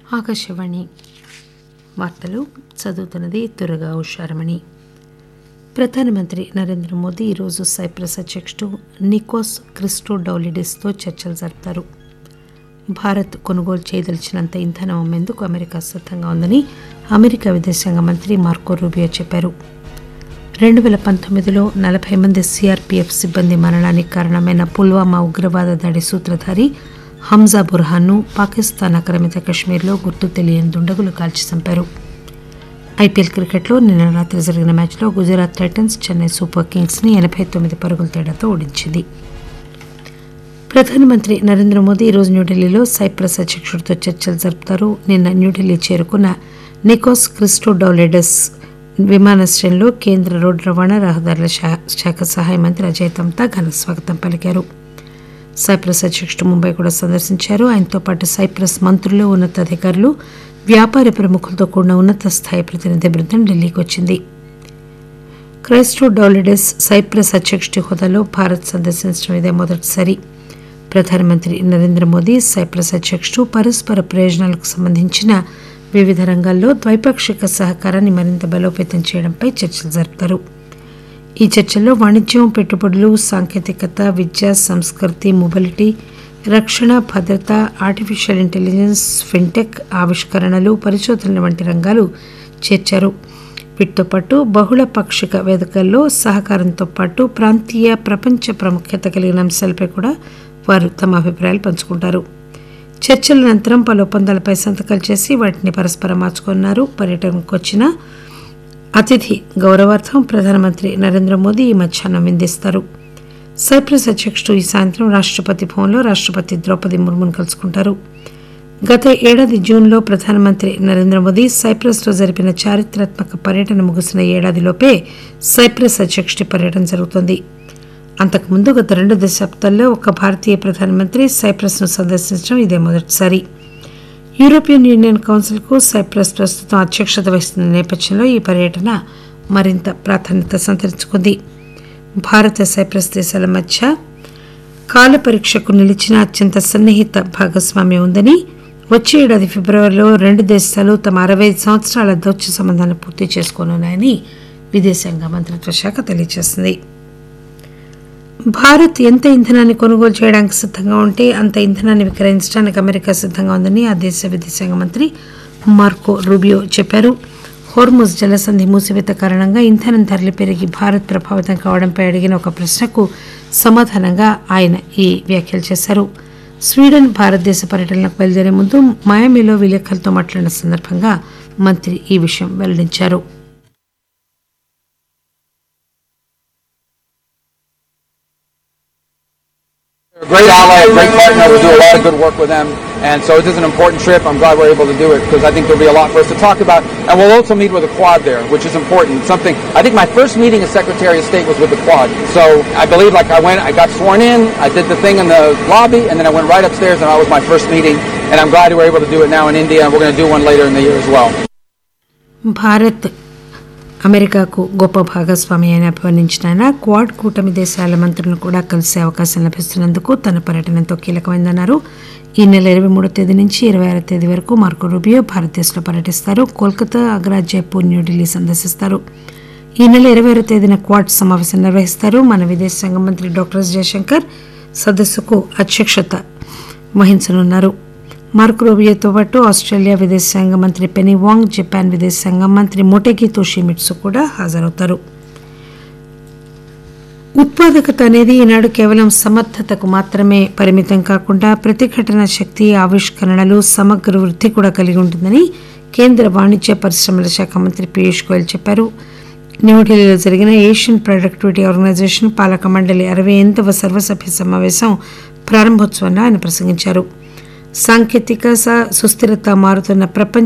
ఆకాశవాణి వార్తలు చదువుతున్నది దుర్గా ఉషారమణి ప్రధానమంత్రి నరేంద్ర మోదీ ఈరోజు సైప్రస్ అధ్యక్షుడు నికోస్ క్రిస్టోడౌలిడిస్తో చర్చలు జరుపుతారు భారత్ కొనుగోలు చేయదలిచినంత ఇంధనం అమ్మేందుకు అమెరికా సిద్ధంగా ఉందని అమెరికా విదేశాంగ మంత్రి మార్కో రూబియో చెప్పారు రెండు వేల పంతొమ్మిదిలో నలభై మంది సిఆర్పీఎఫ్ సిబ్బంది మరణానికి కారణమైన పుల్వామా ఉగ్రవాద దాడి సూత్రధారి హంజా బుర్హాన్ను పాకిస్తాన్ ఆక్రమిత కశ్మీర్లో గుర్తు తెలియని దుండగులు కాల్చి చంపారు ఐపీఎల్ క్రికెట్లో నిన్న రాత్రి జరిగిన మ్యాచ్లో గుజరాత్ టైటన్స్ చెన్నై సూపర్ కింగ్స్ని ఎనభై తొమ్మిది పరుగుల తేడాతో ఓడించింది ప్రధానమంత్రి నరేంద్ర మోదీ ఈరోజు న్యూఢిల్లీలో సైప్రస్ అధ్యక్షుడితో చర్చలు జరుపుతారు నిన్న న్యూఢిల్లీ చేరుకున్న నికోస్ క్రిస్టోడౌలెడస్ విమానాశ్రయంలో కేంద్ర రోడ్డు రవాణా రహదారుల శా- శాఖ సహాయ మంత్రి అజయ్ తమ్తా ఘన స్వాగతం పలికారు సైప్రస్ అధ్యక్షుడు ముంబై కూడా సందర్శించారు ఆయనతో పాటు సైప్రస్ మంత్రులు ఉన్నతాధికారులు వ్యాపార ప్రముఖులతో కూడిన ఉన్నత స్థాయి ప్రతినిధి బృందం ఢిల్లీకి వచ్చింది క్రైస్టో డౌలిడెస్ సైప్రస్ అధ్యక్షుడి హోదాలో భారత్ సందర్శించడం ఇదే మొదటిసారి ప్రధానమంత్రి నరేంద్ర మోదీ సైప్రస్ అధ్యక్షుడు పరస్పర ప్రయోజనాలకు సంబంధించిన వివిధ రంగాల్లో ద్వైపాక్షిక సహకారాన్ని మరింత బలోపేతం చేయడంపై చర్చలు జరుపుతారు ఈ చర్చల్లో వాణిజ్యం పెట్టుబడులు సాంకేతికత విద్య సంస్కృతి మొబిలిటీ రక్షణ భద్రత ఆర్టిఫిషియల్ ఇంటెలిజెన్స్ ఫిన్టెక్ ఆవిష్కరణలు పరిశోధనల వంటి రంగాలు చేర్చారు వీటితో పాటు బహుళ పాక్షిక వేదికల్లో సహకారంతో పాటు ప్రాంతీయ ప్రపంచ ప్రాముఖ్యత కలిగిన అంశాలపై కూడా వారు తమ అభిప్రాయాలు పంచుకుంటారు చర్చల అనంతరం పలు ఒప్పందాలపై సంతకాలు చేసి వాటిని పరస్పరం మార్చుకున్నారు పర్యటనకు వచ్చిన అతిథి గౌరవార్థం ప్రధానమంత్రి నరేంద్ర మోదీ ఈ మధ్యాహ్నం విందిస్తారు సైప్రస్ అధ్యక్షుడు ఈ సాయంత్రం రాష్ట్రపతి భవన్లో రాష్ట్రపతి ద్రౌపది ముర్మును కలుసుకుంటారు గత ఏడాది జూన్లో ప్రధానమంత్రి నరేంద్ర మోదీ సైప్రస్లో జరిపిన చారిత్రాత్మక పర్యటన ముగిసిన ఏడాదిలోపే సైప్రస్ అధ్యక్షుడి పర్యటన జరుగుతోంది అంతకుముందు గత రెండు దశాబ్దాల్లో ఒక భారతీయ ప్రధానమంత్రి సైప్రస్ను సందర్శించడం ఇదే మొదటిసారి యూరోపియన్ యూనియన్ కౌన్సిల్కు సైప్రస్ ప్రస్తుతం అధ్యక్షత వహిస్తున్న నేపథ్యంలో ఈ పర్యటన మరింత ప్రాధాన్యత సంతరించుకుంది భారత సైప్రస్ దేశాల మధ్య కాల పరీక్షకు నిలిచిన అత్యంత సన్నిహిత భాగస్వామ్యం ఉందని వచ్చే ఏడాది ఫిబ్రవరిలో రెండు దేశాలు తమ అరవై ఐదు సంవత్సరాల దౌత్య సంబంధాలను పూర్తి చేసుకోనున్నాయని విదేశాంగ మంత్రిత్వ శాఖ తెలియజేసింది భారత్ ఎంత ఇంధనాన్ని కొనుగోలు చేయడానికి సిద్ధంగా ఉంటే అంత ఇంధనాన్ని విక్రయించడానికి అమెరికా సిద్ధంగా ఉందని ఆ దేశ విదేశాంగ మంత్రి మార్కో రూబియో చెప్పారు హోర్ముజ్ జలసంధి మూసివేత కారణంగా ఇంధనం ధరలు పెరిగి భారత్ ప్రభావితం కావడంపై అడిగిన ఒక ప్రశ్నకు సమాధానంగా ఆయన ఈ వ్యాఖ్యలు చేశారు స్వీడన్ భారతదేశ పర్యటనలకు బయలుదేరే ముందు మయామిలో విలేకరులతో మాట్లాడిన సందర్భంగా మంత్రి ఈ విషయం వెల్లడించారు They're a great ally, a great partner. We do a lot of good work with them. And so it is an important trip. I'm glad we're able to do it because I think there'll be a lot for us to talk about. And we'll also meet with the Quad there, which is important. Something, I think my first meeting as Secretary of State was with the Quad. So I believe like I went, I got sworn in, I did the thing in the lobby, and then I went right upstairs and that was my first meeting. And I'm glad we're able to do it now in India and we're going to do one later in the year as well. Bharat అమెరికాకు గొప్ప భాగస్వామి అని అభివర్ణించిన ఆయన quad కూటమి దేశాల మంత్రులను కూడా కలిసే అవకాశం లభిస్తున్నందుకు తన పర్యటన ఎంతో కీలకమైందన్నారు ఈ నెల ఇరవై మూడో తేదీ నుంచి ఇరవై ఆరో తేదీ వరకు మార్కో రూబియో భారతదేశంలో పర్యటిస్తారు కోల్కతా ఆగ్రా జైపూర్ న్యూఢిల్లీ సందర్శిస్తారు ఈ నెల ఇరవై ఆరో తేదీన క్వాడ్ సమావేశం నిర్వహిస్తారు మన విదేశాంగ మంత్రి డాక్టర్ ఎస్ జయశంకర్ సదస్సుకు అధ్యక్షత వహించనున్నారు మార్క్ రూబియోతో పాటు ఆస్ట్రేలియా విదేశాంగ మంత్రి పెనీ వాంగ్ జపాన్ విదేశాంగ మంత్రి మొటెకి తోషిమిట్సు కూడా హాజరవుతారు ఉత్పాదకత అనేది ఈనాడు కేవలం సమర్థతకు మాత్రమే పరిమితం కాకుండా ప్రతిఘటన శక్తి ఆవిష్కరణలు సమగ్ర వృద్ధి కూడా కలిగి ఉంటుందని కేంద్ర వాణిజ్య పరిశ్రమల శాఖ మంత్రి పీయూష్ గోయల్ చెప్పారు న్యూఢిల్లీలో జరిగిన ఏషియన్ ప్రొడక్టివిటీ ఆర్గనైజేషన్ పాలక మండలి అరవై ఎనిమిదవ సర్వసభ్య సమావేశం ప్రారంభోత్సవంలో ఆయన ప్రసంగించారు సాంకేతిక స- సుస్థిరత మారుతున్న ప్రపంచ